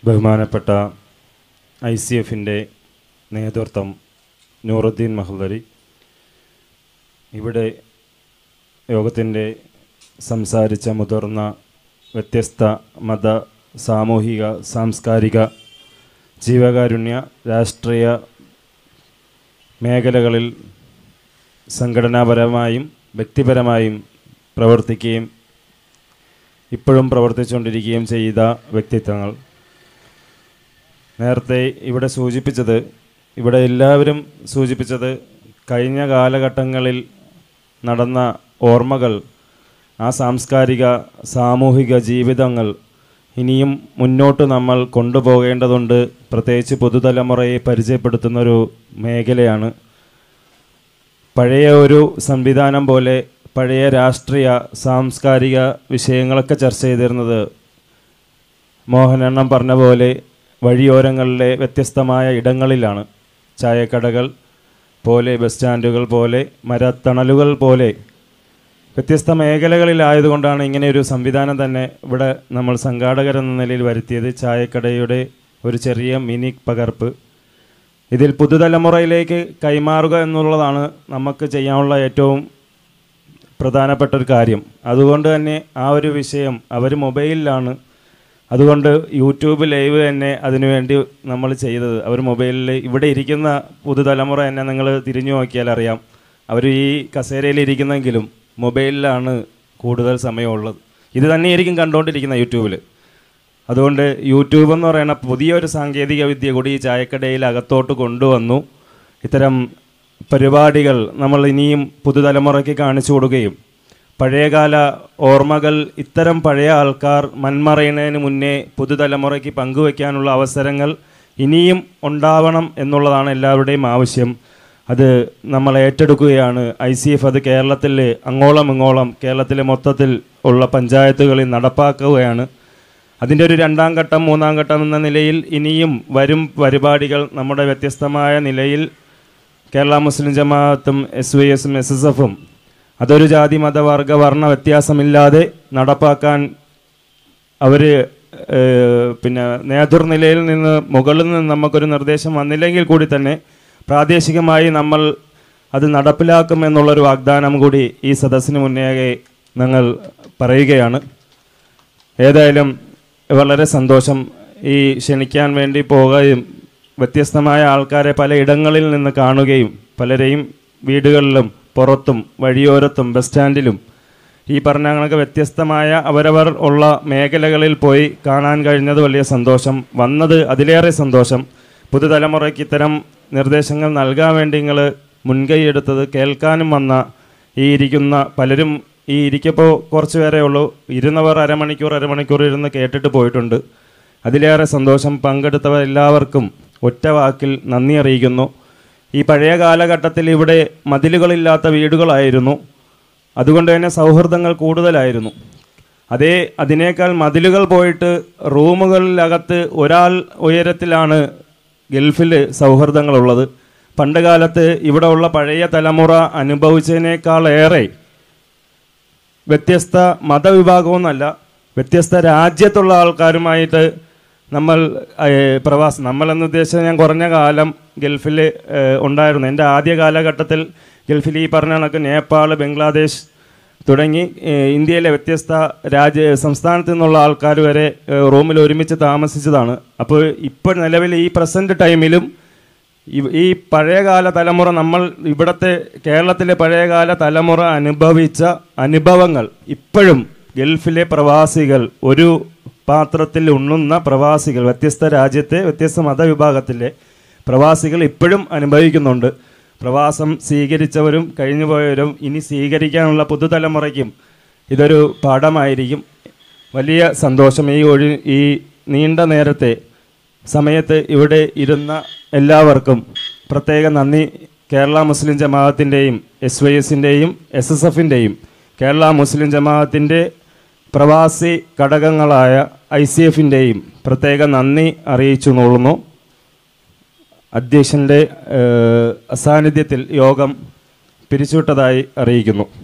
ബഹുമാനപ്പെട്ട I C എഫിൻ്റെ നേതൃത്വം നൂറുദ്ദീൻ മഹ്ലരി ഇവിടെ യോഗത്തിൻ്റെ സംസാരിച്ച മുതിർന്ന വ്യത്യസ്ത മത സാമൂഹിക സാംസ്കാരിക ജീവകാരുണ്യ രാഷ്ട്രീയ മേഖലകളിൽ സംഘടനാപരമായും വ്യക്തിപരമായും പ്രവർത്തിക്കുകയും ഇപ്പോഴും പ്രവർത്തിച്ചുകൊണ്ടിരിക്കുകയും ചെയ്ത വ്യക്തിത്വങ്ങൾ നേരത്തെ ഇവിടെ സൂചിപ്പിച്ചത് ഇവിടെ എല്ലാവരും സൂചിപ്പിച്ചത് കഴിഞ്ഞ കാലഘട്ടങ്ങളിൽ നടന്ന ഓർമ്മകൾ ആ സാംസ്കാരിക സാമൂഹിക ജീവിതങ്ങൾ ഇനിയും മുന്നോട്ട് നമ്മൾ കൊണ്ടുപോകേണ്ടതുണ്ട് പ്രത്യേകിച്ച് പുതുതലമുറയെ പരിചയപ്പെടുത്തുന്നൊരു മേഖലയാണ് പഴയ ഒരു സംവിധാനം പോലെ പഴയ രാഷ്ട്രീയ സാംസ്കാരിക വിഷയങ്ങളൊക്കെ ചർച്ച ചെയ്തിരുന്നത് മോഹനെണ്ണം പറഞ്ഞ പോലെ വഴിയോരങ്ങളിലെ വ്യത്യസ്തമായ ഇടങ്ങളിലാണ് ചായക്കടകൾ പോലെ ബസ് സ്റ്റാൻഡുകൾ പോലെ മരത്തണലുകൾ പോലെ വ്യത്യസ്ത മേഖലകളിലായതുകൊണ്ടാണ് ഇങ്ങനെ ഒരു സംവിധാനം തന്നെ ഇവിടെ നമ്മൾ സംഘാടകരെന്ന നിലയിൽ വരുത്തിയത് ചായക്കടയുടെ ഒരു ചെറിയ മിനി പകർപ്പ് ഇതിൽ പുതുതലമുറയിലേക്ക് കൈമാറുക എന്നുള്ളതാണ് നമുക്ക് ചെയ്യാനുള്ള ഏറ്റവും പ്രധാനപ്പെട്ട ഒരു കാര്യം അതുകൊണ്ട് തന്നെ ആ ഒരു വിഷയം അവർ മൊബൈലിലാണ് അതുകൊണ്ട് യൂട്യൂബ് ലൈവ് തന്നെ അതിനുവേണ്ടി നമ്മൾ ചെയ്തത് അവർ മൊബൈലിൽ ഇവിടെ ഇരിക്കുന്ന പുതുതലമുറ തന്നെ നിങ്ങൾ തിരിഞ്ഞു നോക്കിയാൽ അറിയാം അവർ ഈ കസേരയിൽ ഇരിക്കുന്നെങ്കിലും മൊബൈലിലാണ് കൂടുതൽ സമയമുള്ളത് ഇത് തന്നെയായിരിക്കും കണ്ടുകൊണ്ടിരിക്കുന്നത് യൂട്യൂബിൽ അതുകൊണ്ട് യൂട്യൂബ് എന്ന് പറയുന്ന പുതിയൊരു സാങ്കേതിക വിദ്യ കൂടി ഈ ചായക്കടയിൽ അകത്തോട്ട് കൊണ്ടുവന്നു ഇത്തരം പരിപാടികൾ നമ്മൾ ഇനിയും പുതുതലമുറയ്ക്ക് കാണിച്ചു കൊടുക്കുകയും പഴയകാല ഓർമ്മകൾ ഇത്തരം പഴയ ആൾക്കാർ മൺമറയുന്നതിന് മുന്നേ പുതുതലമുറയ്ക്ക് പങ്കുവയ്ക്കാനുള്ള അവസരങ്ങൾ ഇനിയും ഉണ്ടാവണം എന്നുള്ളതാണ് എല്ലാവരുടെയും ആവശ്യം അത് നമ്മൾ ഏറ്റെടുക്കുകയാണ് ഐ സി എഫ് അത് കേരളത്തിൽ അങ്ങോളം ഇങ്ങോളം കേരളത്തിലെ മൊത്തത്തിൽ ഉള്ള പഞ്ചായത്തുകളിൽ നടപ്പാക്കുകയാണ് അതിൻ്റെ ഒരു രണ്ടാം ഘട്ടം മൂന്നാം ഘട്ടം എന്ന നിലയിൽ ഇനിയും വരും പരിപാടികൾ നമ്മുടെ വ്യത്യസ്തമായ നിലയിൽ കേരള മുസ്ലിം ജമാഅത്തും എസ് വൈ എസും എസ് എസ് എഫും അതൊരു ജാതി മത വർഗ വർണ്ണ വ്യത്യാസമില്ലാതെ നടപ്പാക്കാൻ അവർ പിന്നെ നേതൃനിലയിൽ നിന്ന് മുകളിൽ നിന്ന് നമുക്കൊരു നിർദ്ദേശം വന്നില്ലെങ്കിൽ കൂടി തന്നെ പ്രാദേശികമായി നമ്മൾ അത് നടപ്പിലാക്കും എന്നുള്ളൊരു വാഗ്ദാനം കൂടി ഈ സദസ്സിന് മുന്നേ ഞങ്ങൾ പറയുകയാണ് ഏതായാലും വളരെ സന്തോഷം ഈ ക്ഷണിക്കാൻ വേണ്ടി പോവുകയും വ്യത്യസ്തമായ ആൾക്കാരെ പല ഇടങ്ങളിൽ നിന്ന് കാണുകയും പലരെയും വീടുകളിലും പുറത്തും വഴിയോരത്തും ബസ് സ്റ്റാൻഡിലും ഈ പറഞ്ഞ കണക്ക് വ്യത്യസ്തമായ അവരവർ ഉള്ള മേഖലകളിൽ പോയി കാണാൻ കഴിഞ്ഞത് വലിയ സന്തോഷം വന്നത് അതിലേറെ സന്തോഷം പുതുതലമുറയ്ക്ക് ഇത്തരം നിർദ്ദേശങ്ങൾ നൽകാൻ വേണ്ടി നിങ്ങൾ മുൻകൈ എടുത്തത് കേൾക്കാനും വന്ന ഈ ഇരിക്കുന്ന പലരും ഈ ഇരിക്കപ്പോൾ കുറച്ച് പേരേ ഉള്ളൂ ഇരുന്നവർ അരമണിക്കൂർ അരമണിക്കൂർ ഇരുന്ന് കേട്ടിട്ട് പോയിട്ടുണ്ട് അതിലേറെ സന്തോഷം പങ്കെടുത്തവർ എല്ലാവർക്കും ഒറ്റ വാക്കിൽ നന്ദി അറിയിക്കുന്നു ഈ പഴയ കാലഘട്ടത്തിൽ ഇവിടെ മതിലുകളില്ലാത്ത വീടുകളായിരുന്നു അതുകൊണ്ട് തന്നെ സൗഹൃദങ്ങൾ കൂടുതലായിരുന്നു അതേ അതിനേക്കാൾ മതിലുകൾ പോയിട്ട് റൂമുകളിലകത്ത് ഒരാൾ ഉയരത്തിലാണ് ഗൾഫിൽ സൗഹൃദങ്ങളുള്ളത് പണ്ട് കാലത്ത് ഇവിടെ ഉള്ള പഴയ തലമുറ അനുഭവിച്ചതിനേക്കാളേറെ വ്യത്യസ്ത മതവിഭാഗമൊന്നല്ല വ്യത്യസ്ത രാജ്യത്തുള്ള ആൾക്കാരുമായിട്ട് നമ്മൾ പ്രവാസം നമ്മളെന്ന് ഉദ്ദേശിച്ചത് ഞാൻ കുറഞ്ഞ കാലം ഗൾഫിൽ ഉണ്ടായിരുന്നു എൻ്റെ ആദ്യ കാലഘട്ടത്തിൽ ഗൾഫിൽ ഈ പറഞ്ഞ കണക്ക് നേപ്പാൾ ബംഗ്ലാദേശ് തുടങ്ങി ഇന്ത്യയിലെ വ്യത്യസ്ത രാജ്യ സംസ്ഥാനത്തു നിന്നുള്ള ആൾക്കാർ വരെ റൂമിൽ ഒരുമിച്ച് താമസിച്ചതാണ് അപ്പോൾ ഇപ്പോൾ നിലവിൽ ഈ പ്രസൻറ്റ് ടൈമിലും ഈ പഴയകാല തലമുറ നമ്മൾ ഇവിടുത്തെ കേരളത്തിലെ പഴയകാല തലമുറ അനുഭവിച്ച അനുഭവങ്ങൾ ഇപ്പോഴും ഗൾഫിലെ പ്രവാസികൾ ഒരു പാത്രത്തിൽ ഉണ്ണുന്ന പ്രവാസികൾ വ്യത്യസ്ത രാജ്യത്തെ വ്യത്യസ്ത മതവിഭാഗത്തിലെ പ്രവാസികൾ ഇപ്പോഴും അനുഭവിക്കുന്നുണ്ട് പ്രവാസം സ്വീകരിച്ചവരും കഴിഞ്ഞുപോയവരും ഇനി സ്വീകരിക്കാനുള്ള പുതുതലമുറയ്ക്കും ഇതൊരു പാഠമായിരിക്കും വലിയ സന്തോഷം ഈ ഒഴി ഈ നീണ്ട നേരത്തെ സമയത്ത് ഇവിടെ ഇരുന്ന എല്ലാവർക്കും പ്രത്യേക നന്ദി കേരള മുസ്ലിം ജമാഅത്തിൻ്റെയും എസ് വൈ എസിൻ്റെയും എസ് എസ് എഫിൻ്റെയും കേരള മുസ്ലിം ജമാഅത്തിൻ്റെ പ്രവാസി ഘടകങ്ങളായ ഐ സി എഫിൻ്റെയും പ്രത്യേക നന്ദി അറിയിച്ചു കൊള്ളുന്നു അധ്യക്ഷൻ്റെ അസാന്നിധ്യത്തിൽ യോഗം പിരിച്ചുവിട്ടതായി അറിയിക്കുന്നു